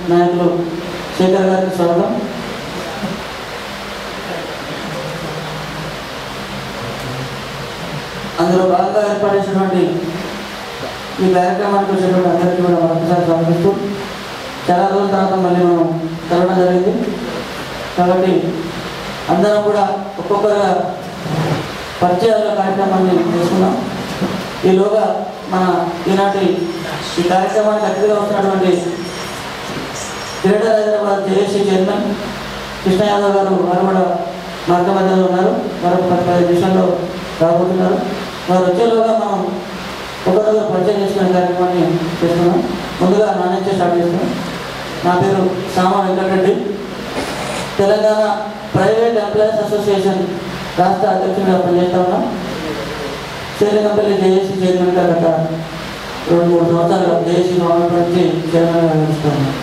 నాయకులు శేఖర్ గారికి స్వాగతం అందులో భాగంగా ఏర్పాటు చేసినటువంటి ఈ కార్యక్రమానికి వచ్చినటువంటి అందరికీ కూడా మరొకసారి స్వాగతిస్తూ చాలా రోజుల తర్వాత మళ్ళీ మనం కలవడం జరిగింది కాబట్టి అందరం కూడా ఒక్కొక్కరుగా పరిచయాల కార్యక్రమాన్ని చేసుకున్నాం ఈలోగా మన ఈనాటి ఈ కార్యక్రమానికి అతిథిగా వస్తున్నటువంటి greater Hyderabad JAC chairman Krishna Yadav గారు వారు కూడా మార్గ మధ్యలో ఉన్నారు మరొక పది పది నిమిషాల్లో రాబోతున్నారు వారు వచ్చేలోగా మనం ఒకరోజు పరిచయం చేసుకునే కార్యక్రమాన్ని చేస్తున్నాం ముందుగా నా నుంచే స్టార్ట్ చేస్తున్నాం నా పేరు Sama Venkat Reddy Telangana private employees association రాష్ట్ర అధ్యక్షుడిగా పనిచేస్తా ఉన్నాం శ్రీరంగపల్లి జేఏసీ చైర్మన్గా గత రెండు మూడు సంవత్సరాలు జేఏసీ గవర్నమెంట్ నుంచి చైర్మన్గా నడుస్తున్నాం